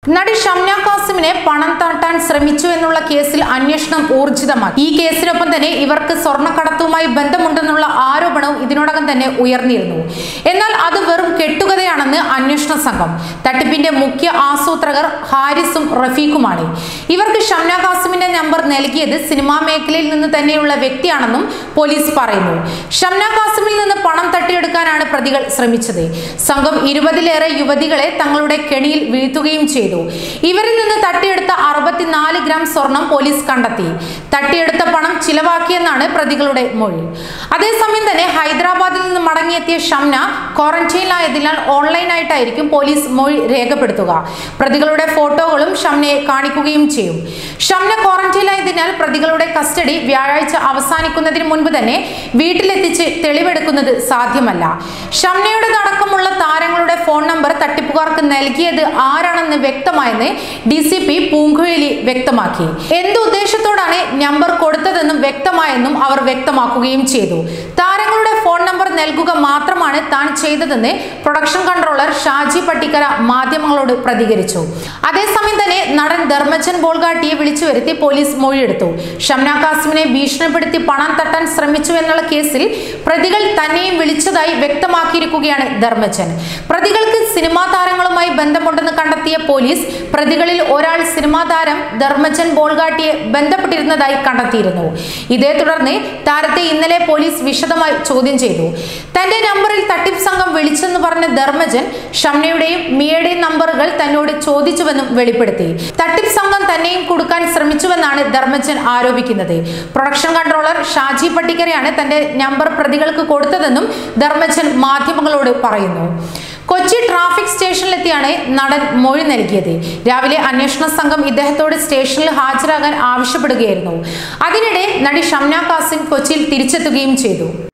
നടി ഷംന കാസിമിനെ പണം തട്ടാൻ ശ്രമിച്ചു എന്നുള്ള കേസിൽ അന്വേഷണം ഊർജിതമാക്കി ഈ കേസിനൊപ്പം തന്നെ ഇവർക്ക് സ്വർണ്ണക്കടത്തുമായി ബന്ധമുണ്ടെന്നുള്ള ആരോപണവും ഇതിനോടകം തന്നെ ഉയർന്നിരുന്നു എന്നാൽ അത് വെറും കെട്ടുകഥയാണെന്ന് അന്വേഷണ സംഘം തട്ടിപ്പിന്റെ മുഖ്യ ആസൂത്രകർ ഹാരിസും റഫീഖുമാണ് ഇവർക്ക് ഷംന കാസിമിന്റെ നമ്പർ നൽകിയത് സിനിമാ മേഖലയിൽ നിന്ന് തന്നെയുള്ള വ്യക്തിയാണെന്നും പോലീസ് പറയുന്നു ഷംന കാസിമിൽ നിന്ന് പണം തട്ടിയെടുക്കാനാണ് പ്രതികൾ ശ്രമിച്ചത് സംഘം ഇരുപതിലേറെ യുവതികളെ തങ്ങളുടെ കെണിയിൽ വീഴ്ത്തുകയും ചെയ്തു ഇവരിൽ നിന്ന് തട്ടിയെടുത്ത അറുപത്തിനാല് ഗ്രാം സ്വർണം പോലീസ് കണ്ടെത്തി തട്ടിയെടുത്ത പണം ചിലവാക്കിയെന്നാണ് പ്രതികളുടെ മൊഴി അതേസമയം തന്നെ ഹൈദരാബാദിൽ നിന്ന് മടങ്ങിയെത്തിയ ഷംന ക്വാറന്റൈനിലായതിനാൽ ഓൺലൈനായിട്ടായിരിക്കും പോലീസ് മൊഴി രേഖപ്പെടുത്തുക പ്രതികളുടെ ഫോട്ടോകളും ഷംനയെ കാണിക്കുകയും ചെയ്യും ഷംന ക്വാറന്റൈനിലായതിനാൽ പ്രതികളുടെ കസ്റ്റഡി വ്യാഴാഴ്ച അവസാനിക്കുന്നതിന് മുൻപ് തന്നെ വീട്ടിലെത്തിച്ച് തെളിവെടുക്കുന്നത് സാധ്യമല്ല ഷംനയുടെ അടക്കമുള്ള താരങ്ങളുടെ ഫോൺ നമ്പർ തട്ടിപ്പുകാർക്ക് നൽകിയത് ആരാണെന്ന് വ്യക്തമായെന്ന് ഡി സി പി പൂങ്കുഴലി വ്യക്തമാക്കി എന്ത് ഉദ്ദേശത്തോടാണ് നമ്പർ കൊടുത്തതെന്നും വ്യക്തമായെന്നും അവർ വ്യക്തമാക്കുകയും ചെയ്തു താരങ്ങളുടെ ഫോൺ നമ്പർ നൽകുക മാത്രമാണ് താൻ ചെയ്തതെന്ന് പ്രൊഡക്ഷൻ കൺട്രോളർ ഷാജി പട്ടിക്കര മാധ്യമങ്ങളോട് പ്രതികരിച്ചു അതേസമയം തന്നെ നടൻ ധർമ്മജൻ ബോൾഗാട്ടിയെ വിളിച്ചു വരുത്തി പോലീസ് മൊഴിയെടുത്തു ഷംന കാസിമിനെ ഭീഷണിപ്പെടുത്തി പണം തട്ടാൻ ശ്രമിച്ചു എന്നുള്ള കേസിൽ പ്രതികൾ തന്നെയും വിളിച്ചതായി വ്യക്തമാക്കിയിരിക്കുകയാണ് ധർമ്മജൻ പ്രതികൾക്ക് സിനിമാ താരങ്ങളുമായി ബന്ധമുണ്ടെന്ന് കണ്ടെത്തിയ പോലീസ് പ്രതികളിൽ ഒരാൾ സിനിമാ താരം ധർമ്മജൻ ബോൾഗാട്ടിയെ ബന്ധപ്പെട്ടിരുന്നതായി കണ്ടെത്തിയിരുന്നു ഇതേ തുടർന്ന് താരത്തെ ഇന്നലെ പോലീസ് വിശദമായി ചോദ്യം ചെയ്തു തന്റെ നമ്പറിൽ തട്ടിപ്പ് സംഘം വിളിച്ചെന്ന് പറഞ്ഞ ധർമ്മജൻ ഷംനയുടെയും മിയയുടെയും നമ്പറുകൾ തന്നോട് ചോദിച്ചുവെന്നും വെളിപ്പെടുത്തി തട്ടിപ്പ് സംഘം തന്നെയും കൊടുക്കാൻ ശ്രമിച്ചുവെന്നാണ് ധർമ്മജൻ ആരോപിക്കുന്നത് പ്രൊഡക്ഷൻ കൺട്രോളർ ഷാജി പട്ടിക്കരയാണ് തന്റെ നമ്പർ പ്രതികൾക്ക് കൊടുത്തതെന്നും ധർമ്മജൻ മാധ്യമങ്ങളോട് പറയുന്നു കൊച്ചി ട്രാഫിക് സ്റ്റേഷനിലെത്തിയാണ് നടൻ മൊഴി നൽകിയത് രാവിലെ അന്വേഷണ സംഘം ഇദ്ദേഹത്തോട് സ്റ്റേഷനിൽ ഹാജരാകാൻ ആവശ്യപ്പെടുകയായിരുന്നു അതിനിടെ നടി ഷംന കാസിം കൊച്ചിയിൽ തിരിച്ചെത്തുകയും ചെയ്തു